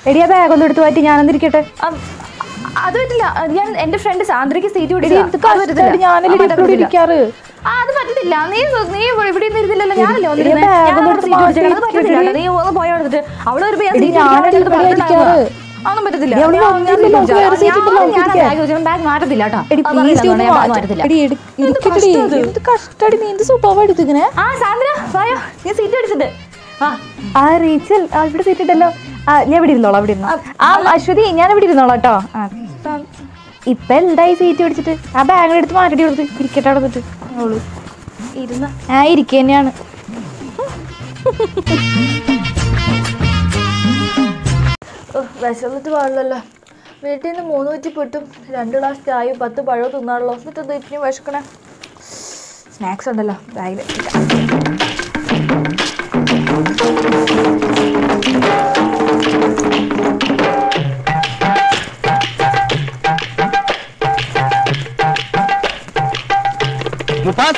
എടി ആ ബാഗ് ഒന്ന് എടുത്ത് മാറ്റി ഞാനൊന്നിരിക്കട്ടെ അം, അത് പറ്റില്ല അത് ഞാൻ എന്റെ ഫ്രണ്ട് സാന്ദ്രയ്ക്ക് സീറ്റ് എടി എന്ത് കഷ്ടമാണ് ഞാനല്ലേ ഇവിടെ ഇരിക്കാറ് ആ അത് പറ്റില്ല നീ നീ ഇവിടെ ഇവിടെ ഒന്നും ഇരുന്നില്ലല്ലോ ഞാനല്ലേ എടി, വന്നിരുന്നത് bag ഞാൻ ഒന്ന് അവിടെ എടുത്ത് seat മാറ്റി പിടിച്ചേക്കണം. അത് പറ്റത്തില്ല ഇരിക്കട്ടെ. നീ ഒന്ന് പോയി എടുത്തിട്ട് അവിടെ ഒരു എടി, ഞാനല്ലേ ഇവിടെ ഇരിക്കാറ്. അതൊന്നും പറ്റത്തില്ല എടി, അവിടെ ഞാൻ- ഒന്നും ഞാൻ ഇല്ലല്ലോ, പിടിച്ചോ. വേറെ seat ഞാൻ- ഉണ്ടല്ലോ, ഞാൻ ആ ഇരിക്കാൻ. bag വെച്ച് ബാഗ് മാറ്റത്തില്ല കേട്ടോ എടി അത് പ്ലീസ് പറയുന്നത് ഒന്ന് ഞാൻ bag മാറ്റി മാറ്റത്തില്ല എടി എടി ഇരിക്കട്ടെടി എന്ത് കഷ്ടടി നീ എന്ത് സ്വഭാവം എടുത്തിങ്ങനെ ആ സാന്ദ്ര വായോ നീ സീറ്റ് അടിച്ചിട്ട് ആ ആ റീച്ചൽ ആ ഇവിടെ സീറ്റ് ഉണ്ടല്ലോ ആ ഞാൻ ഇവിടെ ഇരുന്നോളാം ഇവിടെ ഇരുന്നോ ആ അശ്വതി ഞാൻ ഇവിടെ ഇരുന്നോളാം കേട്ടോ ആ ഇപ്പൊ എന്തായി സീറ്റ് പിടിച്ചിട്ട് ആ ബാഗ് എടുത്ത് മാറ്റി കൊടുത്ത് ഇരിക്കട്ടെ അവിടെ നിന്നിട്ട് അവള് ഇരുന്ന ആ ഇരിക്കുക തന്നെയാണ് വിശന്നിട്ട് പാടില്ലല്ലോ വീട്ടിൽ നിന്ന് മൂന്ന് കുറ്റി പൊട്ടും രണ്ട് ഗ്ലാസ് ചായയും പത്ത് പഴവും തിന്നാണല്ലോ എന്നിട്ട് ഇത് ഇത്രയും വിശക്കണേ സ്നാക്സ് ഉണ്ടല്ലോ ബാഗിൽ മുഫാസ്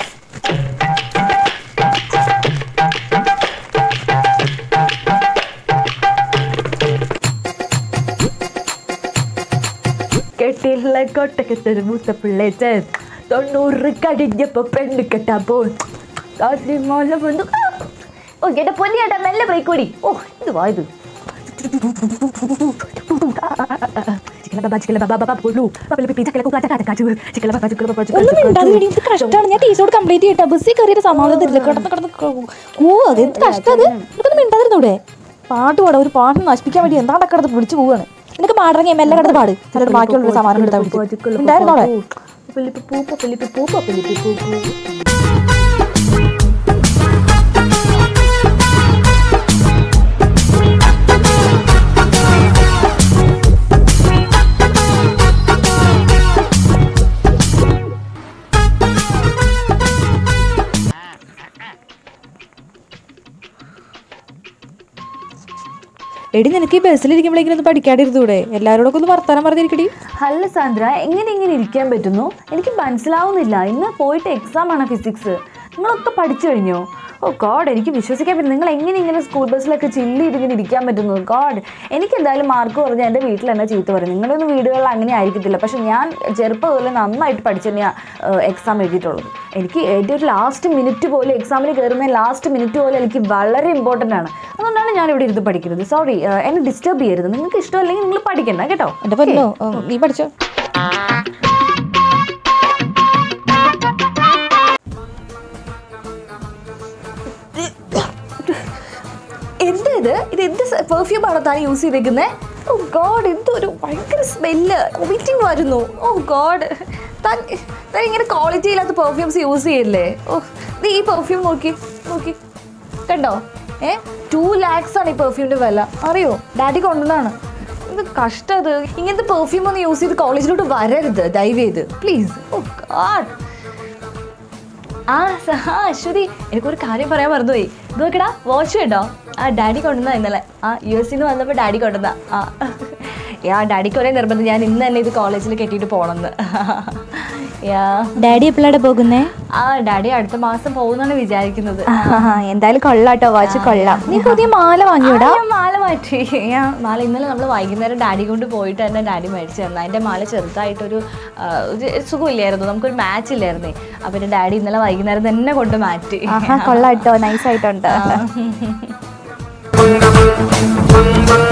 കെട്ടില്ല കൊട്ടക്കത്തൊരു മൂത്ത പിള്ളേച്ചൻ തൊണ്ണൂറ് കഴിഞ്ഞപ്പോ പെണ്ണ് കെട്ടാ പോയി മോല വന്നു ഓ എന്റെ പൊന്നിയേട്ടാ മെല്ലെ ബ്രേക്ക് ഓടി ഓ ഇത് വാ ഇത് ഒന്നും മിണ്ടാതെ ഇരി, ഇത് കഷ്ടമാണ് ഞാൻ ടീച്ചറോട് കംപ്ലൈന്റ് ചെയ്യട്ടെ ബസ്സിൽ കയറിയിട്ട് സമാധാനം തരില്ല കിടന്ന് കിടന്ന് ഓ അത് എന്ത് കഷ്ടം അത് നിനക്കൊന്നും മിണ്ടാതിരുന്നൂടെ പാട്ട് പാടാ ഒരു പാട്ട് നശിപ്പിക്കാൻ വേണ്ടി എന്താ കിടന്ന് വിളിച്ചു പോവാണ് നിനക്ക് പാടിറങ്ങി മെല്ലെ കിടന്ന് പാട് ചിലർ ബാക്കിയുള്ള സമാധാനം എടുത്താൽ ഉണ്ടായിരുന്നോടെ എടി നിനക്ക് ഈ ബസ്സിലിരിക്കുമ്പോഴേക്കും ഒന്ന് പഠിക്കാണ്ടിരുന്നൂടെ എല്ലാവരോടൊക്കെ ഒന്ന് വർത്താനം പറഞ്ഞിരിക്കടി അല്ല സാന്ദ്ര എങ്ങനെ ഇങ്ങനെ ഇരിക്കാൻ പറ്റുന്നു എനിക്ക് മനസ്സിലാവുന്നില്ല ഇന്ന് പോയിട്ട് എക്സാം ആണ് ഫിസിക്സ് നിങ്ങളൊക്കെ പഠിച്ചു കഴിഞ്ഞോ ഓ ഗോഡ് എനിക്ക് വിശ്വസിക്കാൻ പറ്റും നിങ്ങൾ എങ്ങനെ ഇങ്ങനെ സ്കൂൾ ബസ്സിലൊക്കെ ചില്ല് ചെയ്തിങ്ങനെ ഇരിക്കാൻ പറ്റുന്നു ഗോഡ് എനിക്ക് എന്തായാലും മാർക്ക് കുറഞ്ഞ എൻ്റെ വീട്ടിൽ എന്നെ ചീത്ത പറയും നിങ്ങളുടെ ഒന്നും വീടുകളിൽ അങ്ങനെ ആയിരിക്കത്തില്ല പക്ഷെ ഞാൻ ചെറുപ്പം മുതലേ നന്നായിട്ട് പഠിച്ചു തന്നെയാണ് എക്സാം എഴുതിയിട്ടുള്ളത് എനിക്ക് ഏറ്റവും ഒരു ലാസ്റ്റ് മിനിറ്റ് പോലും എക്സാമിന് കയറുന്ന ലാസ്റ്റ് മിനിറ്റ് പോലും എനിക്ക് വളരെ ഇമ്പോർട്ടൻ്റ് ആണ് അതുകൊണ്ടാണ് ഞാൻ ഇവിടെ ഇരുന്ന് പഠിക്കുന്നത് സോറി എന്നെ ഡിസ്റ്റർബ് ചെയ്യരുത് നിങ്ങൾക്ക് ഇഷ്ടമല്ലെങ്കിൽ നിങ്ങൾ പഠിക്കണ്ട കേട്ടോ എന്റെ പല്ലോ നീ പഠിച്ചോ എന്താ ഇത് ഇത് എന്ത് പെർഫ്യൂം ആണോ താൻ യൂസ് ചെയ്തേക്കുന്നത് ഓ ഗോഡ് എന്തൊരു ഭയങ്കര സ്മെല്ല് വോമിറ്റിംഗ് വരുന്നു ഓ ഗോഡ് താൻ താൻ ഇങ്ങനെ ക്വാളിറ്റി ഇല്ലാത്ത പെർഫ്യൂംസ് യൂസ് ചെയ്യല്ലേ ഓ നീ ഈ പെർഫ്യൂം നോക്കി നോക്കി കണ്ടോ ഏ ടു ലാക്സ് ആണ് ഈ പെർഫ്യൂമിൻ്റെ വില അറിയോ ഡാഡി കൊണ്ടുവന്നാണ് ഇത് കഷ്ടം അത് ഇങ്ങനത്തെ പെർഫ്യൂം ഒന്നും യൂസ് ചെയ്ത് കോളേജിലോട്ട് വരരുത് ദയവ് ചെയ്ത് പ്ലീസ് ഓ ഗാഡ് ആ സ- ആ അശ്വതി എനിക്കൊരു കാര്യം പറയാൻ മറന്നുപോയി ഇത് നോക്കടാ വാച്ച് കേട്ടോ ആ ഡാഡി കൊണ്ടുവന്ന ഇന്നലെ ആ യു എസ് നിന്ന് വന്നപ്പോൾ ഡാഡി കൊണ്ടുവന്ന ആ യാ ഡാഡിക്ക് ഒരേ നിർബന്ധം ഞാൻ ഇന്ന് തന്നെ ഇത് കോളേജിൽ കെട്ടിയിട്ട് പോകണമെന്ന് യാ ഡാഡി എപ്പോഴാണ് പോകുന്നേ ആ ഡാഡി അടുത്ത മാസം പോകുന്നാണ് വിചാരിക്കുന്നത് എന്തായാലും കൊള്ളാട്ടോ വാച്ച് കൊള്ളാം നീ പുതിയ മാല വാങ്ങിയോടാ ആ, ഞാൻ മാല മാറ്റി ഞാൻ മാല ഇന്നലെ നമ്മൾ വൈകുന്നേരം ഡാഡി കൊണ്ട് പോയിട്ട് തന്നെ ഡാഡി മേടിച്ചു തന്നു അതിൻ്റെ മാല ചെറുതായിട്ടൊരു ആ, ഒരു സുഖമില്ലായിരുന്നു നമുക്കൊരു മാച്ച് ഇല്ലായിരുന്നേ അപ്പം എൻ്റെ ഡാഡി ഇന്നലെ വൈകുന്നേരം തന്നെ കൊണ്ട് മാറ്റി ആഹാ കൊള്ളാട്ടോ നൈസ് ആയിട്ടുണ്ട് ആ.